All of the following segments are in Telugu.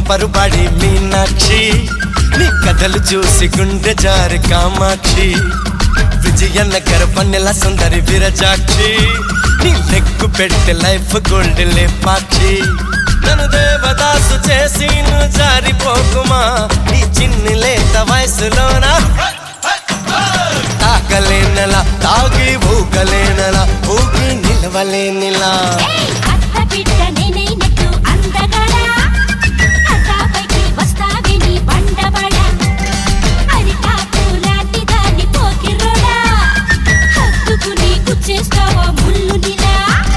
పంపరు బాడి మీనాక్షి నీ కథలు చూసి గుండె జారి కామాక్షి విజయనగర పన్నెల సుందరి విరజాక్షి నీ లెగ్గు పెట్టి లైఫ్ గోల్డ్ లేపాక్షి నన్ను దేవదాసు చేసి నువ్వు జారిపోకుమా నీ చిన్ని లేత వయసులోనా తాకలేనలా తాగి ఊకలేనలా ఊగి నిలవలేనిలా ఏయ్ అత్త బిడ్డ నేనైనట్టు అందగడా అత్తాపైకి వస్తావే నీ బండబడ అరిటాకు లాంటి దాన్ని పోకిరోడా హత్తుకుని గుచ్చేస్తావా ముళ్ళు నిలా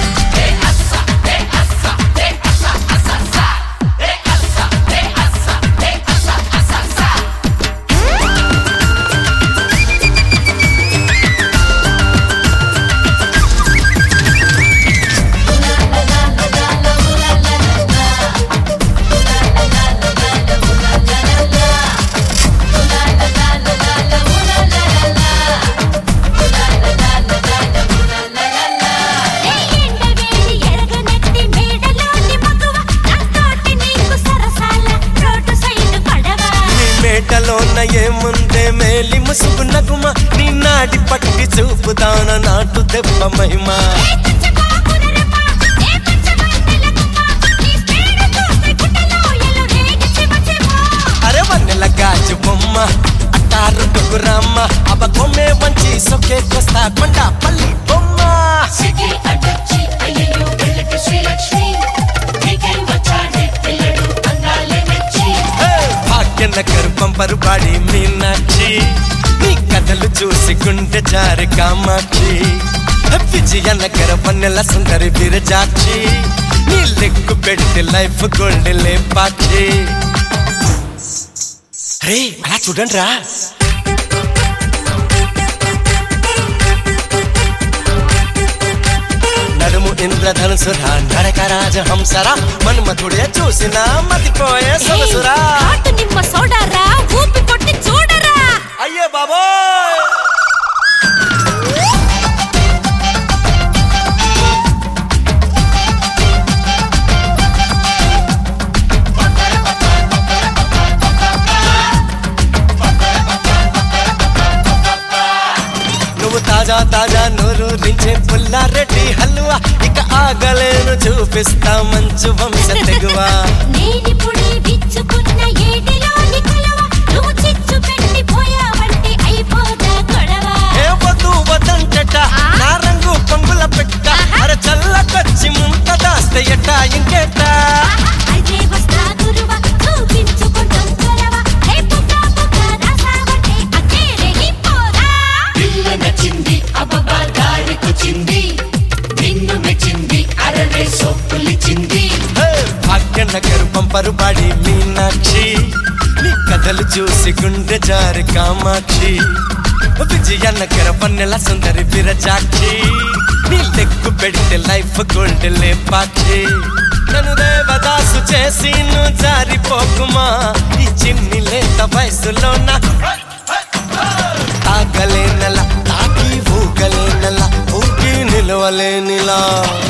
ఏయ్ ఎండవేడి ఎరగనెత్తి మేడలోని మగువ నాతోటి నీకు సరసాల రోడ్డు సైడ్ పడవా నీ మేటలోన ఏముందే మేలి ముసుగు నగుమ నీ నాడి పట్టి చూపుదాన నాటు దెబ్బ మహిమ ఏ పిచ్చ బాబునరమ్మ ఏ పిచ్చ వందలకుమ్మ నీ స్పీడ్ చూస్తే గుండెలో ఎల్లో రేగి చిమ చిమ అరే వన్నెల గాజు బొమ్మ అట్టారు కుకురమ్మ అవ కొమ్మే వంచి సొక్కే కొస్తా కొండ పల్లి బొమ్మ సిటీ అడ్డొచ్చి అయ్యయ్యో వెళ్ళకి శ్రీలక్ష్మి నీకేం వచ్చాడే పిల్లడు అందాలే మెచ్చి హే, భాగ్యనగర్ పంపరు బాడి మీనాక్షి నీ కథలు చూసి గుండె జారి కామాక్షి విజయనగర పన్నెల సుందరి విరజాక్షి నీ లెగ్గు పెట్టి లైఫ్ గోల్డ్ లేపాక్షి రే అలా చూడండి రా నడుము ఇంద్రధనుసురా నడక రాజహంసరా మన్మథుడే చూసినా మతిపోయే సొగసురా హాట్ నిమ్మ సోడారా ఊపి కొట్టి చూడరా అయ్యే బాబోయ్ నువ్వు తాజా తాజా నూరు రించే పుల్లారెడ్డి హల్వా ఇక ఆగలేను చూపిస్తా మంచు వంశ తెగువా నేనిప్పుడే విచ్చుకున్న ఏటిలోని కలవ నువ్వు చిచ్చు పెట్టి పోయావంటే అయిపోతా గొడవ ఏ వద్దు వదంటట నా రంగు పొంగుల పెట్ట అర చల్లకొచ్చి ముంత దాస్తే ఎట్ట ఇంకెట్ట అయితే వస్తా గురువ చూపించుకుంటాం చొరవ హే పుక్క పుక్క రాసావంటే అక్కే రెగిపోరా పిల్ల నచ్చింది అబ్బబ్బా దారికొచ్చింది నిన్ను మెచ్చింది అరరే సొప్పులిచ్చింది హే, భాగ్యనగర్ పంపరు బాడి మీనాక్షి నీ కథలు చూసి గుండె జారి కామాక్షి విజయనగర పన్నెల సుందరి విరజాక్షి నీ లెగ్గు పెడితే లైఫ్ గోల్డ్ లేపాక్షి నన్ను దేవదాసు చేసి నువ్వు జారిపోకుమా ఈ చిన్ని లేత వయసులోన తాగలేనలా తాకి ఊగలేనలా ఊగి నిలవలేనిలా